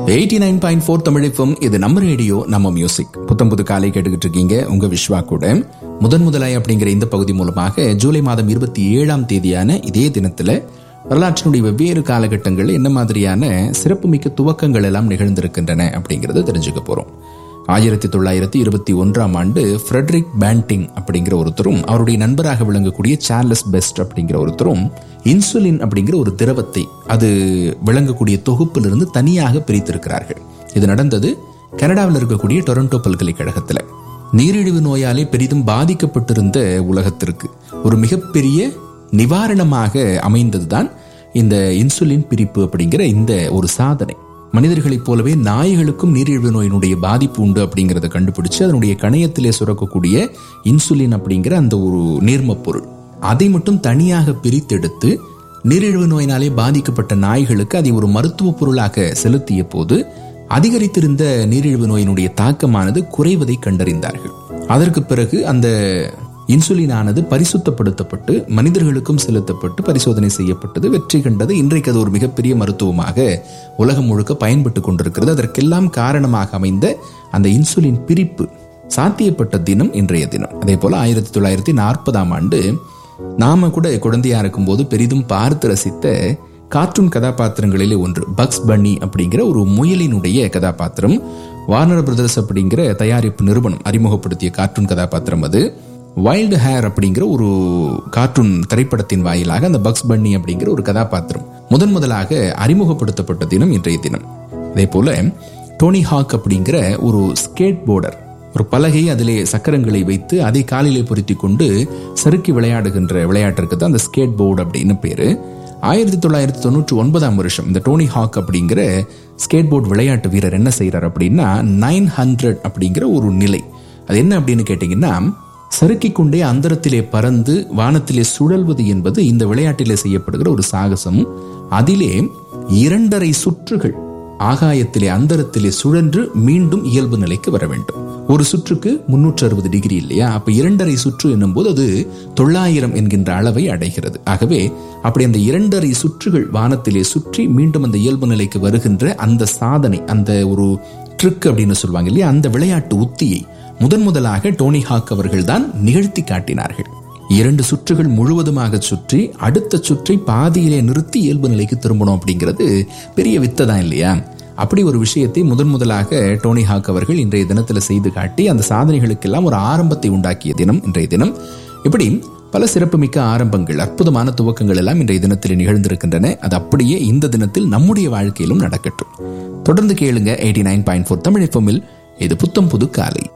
eighty nine point four தமிழிப்பும் இது நம்ம ரேடியோ நம்ம மியூசிக் புத்தம் புது காலை கேட்டுக்கிட்டு இருக்கீங்க உங்க விஸ்வா கூட முதன் முதலாய் அப்படிங்கிற இந்த பகுதி மூலமாக ஜூலை மாதம் இருபத்தி ஏழாம் தேதியான இதே தினத்துல வரலாற்றினுடைய வெவ்வேறு காலகட்டங்களில் என்ன மாதிரியான சிறப்புமிக்க துவக்கங்கள் எல்லாம் நிகழ்ந்திருக்கின்றன அப்படிங்கறத தெரிஞ்சுக்க போறோம் ஆயிரத்தி தொள்ளாயிரத்தி இருபத்தி ஒன்றாம் ஆண்டு ஃப்ரெட்ரிக் பேண்டிங் அப்படிங்கிற ஒருத்தரும் அவருடைய நண்பராக விளங்கக்கூடிய சார்லஸ் பெஸ்ட் அப்படிங்கிற ஒருத்தரும் இன்சுலின் அப்படிங்கிற ஒரு திரவத்தை அது விளங்கக்கூடிய தொகுப்பிலிருந்து தனியாக பிரித்திருக்கிறார்கள் இது நடந்தது கனடாவில் இருக்கக்கூடிய டொரண்டோ பல்கலைக்கழகத்தில் நீரிழிவு நோயாலே பெரிதும் பாதிக்கப்பட்டிருந்த உலகத்திற்கு ஒரு மிகப்பெரிய நிவாரணமாக அமைந்ததுதான் இந்த இன்சுலின் பிரிப்பு அப்படிங்கிற இந்த ஒரு சாதனை மனிதர்களைப் போலவே நாய்களுக்கும் நீரிழிவு நோயினுடைய பாதிப்பு உண்டு அப்படிங்கிறத கண்டுபிடிச்சு அதனுடைய கணையத்திலே சுரக்கக்கூடிய இன்சுலின் அப்படிங்கிற அந்த ஒரு நீர்மப் பொருள் அதை மட்டும் தனியாக பிரித்தெடுத்து நீரிழிவு நோயினாலே பாதிக்கப்பட்ட நாய்களுக்கு அதை ஒரு மருத்துவ பொருளாக செலுத்திய போது அதிகரித்திருந்த நீரிழிவு நோயினுடைய தாக்கமானது குறைவதை கண்டறிந்தார்கள் அதற்கு பிறகு அந்த இன்சுலினானது பரிசுத்தப்படுத்தப்பட்டு மனிதர்களுக்கும் செலுத்தப்பட்டு பரிசோதனை செய்யப்பட்டது வெற்றி கண்டது இன்றைக்கு அது ஒரு மிகப்பெரிய மருத்துவமாக உலகம் முழுக்க பயன்பட்டு கொண்டிருக்கிறது அதற்கெல்லாம் காரணமாக அமைந்த அந்த இன்சுலின் பிரிப்பு சாத்தியப்பட்ட தினம் இன்றைய தினம் அதே போல ஆயிரத்தி தொள்ளாயிரத்தி நாற்பதாம் ஆண்டு நாம கூட குழந்தையா இருக்கும்போது பெரிதும் பார்த்து ரசித்த கார்ட்டூன் கதாபாத்திரங்களிலே ஒன்று பக்ஸ் பன்னி அப்படிங்கிற ஒரு முயலினுடைய கதாபாத்திரம் வார்னர் பிரதர்ஸ் அப்படிங்கிற தயாரிப்பு நிறுவனம் அறிமுகப்படுத்திய கார்ட்டூன் கதாபாத்திரம் அது வைல்டு ஹேர் அப்படிங்கிற ஒரு கார்ட்டூன் திரைப்படத்தின் வாயிலாக அந்த பக்ஸ் பன்னி அப்படிங்கிற ஒரு கதாபாத்திரம் முதன் முதலாக அறிமுகப்படுத்தப்பட்ட தினம் இன்றைய தினம் அதே போல டோனி ஹாக் அப்படிங்கிற ஒரு ஸ்கேட் போர்டர் ஒரு பலகை அதிலே சக்கரங்களை வைத்து அதை காலிலே பொருத்தி கொண்டு சறுக்கி விளையாடுகின்ற விளையாட்டிற்கு தான் அந்த ஸ்கேட் போர்டு அப்படின்னு பேரு ஆயிரத்தி தொள்ளாயிரத்தி தொண்ணூற்றி ஒன்பதாம் வருஷம் இந்த டோனி ஹாக் அப்படிங்கிற ஸ்கேட் போர்டு விளையாட்டு வீரர் என்ன செய்யறார் அப்படின்னா நைன் ஹண்ட்ரட் அப்படிங்கிற ஒரு நிலை அது என்ன அப்படின்னு கேட்டீங்கன்னா சறுக்கிக் கொண்டே அந்தரத்திலே பறந்து வானத்திலே சுழல்வது என்பது இந்த விளையாட்டிலே செய்யப்படுகிற ஒரு சாகசம் அதிலே இரண்டரை சுற்றுகள் ஆகாயத்திலே அந்தரத்திலே சுழன்று மீண்டும் இயல்பு நிலைக்கு வர வேண்டும் ஒரு சுற்றுக்கு முன்னூற்று அறுபது டிகிரி இல்லையா அப்ப இரண்டரை சுற்று என்னும் போது அது தொள்ளாயிரம் என்கின்ற அளவை அடைகிறது ஆகவே அப்படி அந்த இரண்டரை சுற்றுகள் வானத்திலே சுற்றி மீண்டும் அந்த இயல்பு நிலைக்கு வருகின்ற அந்த சாதனை அந்த ஒரு ட்ரிக் அப்படின்னு சொல்லுவாங்க இல்லையா அந்த விளையாட்டு உத்தியை முதன் முதலாக டோனி ஹாக் அவர்கள் தான் நிகழ்த்தி காட்டினார்கள் இரண்டு சுற்றுகள் முழுவதுமாக சுற்றி அடுத்த சுற்றை பாதியிலே நிறுத்தி இயல்பு நிலைக்கு திரும்பணும் அப்படிங்கிறது பெரிய வித்தை தான் இல்லையா அப்படி ஒரு விஷயத்தை முதன் முதலாக டோனி ஹாக் அவர்கள் இன்றைய தினத்தில் செய்து காட்டி அந்த சாதனைகளுக்கெல்லாம் ஒரு ஆரம்பத்தை உண்டாக்கிய தினம் இன்றைய தினம் இப்படி பல சிறப்புமிக்க ஆரம்பங்கள் அற்புதமான துவக்கங்கள் எல்லாம் இன்றைய தினத்தில் நிகழ்ந்திருக்கின்றன அது அப்படியே இந்த தினத்தில் நம்முடைய வாழ்க்கையிலும் நடக்கட்டும் தொடர்ந்து கேளுங்க eighty nine point four Tamil எஃப்எம்மில் இது புத்தம் புது காலை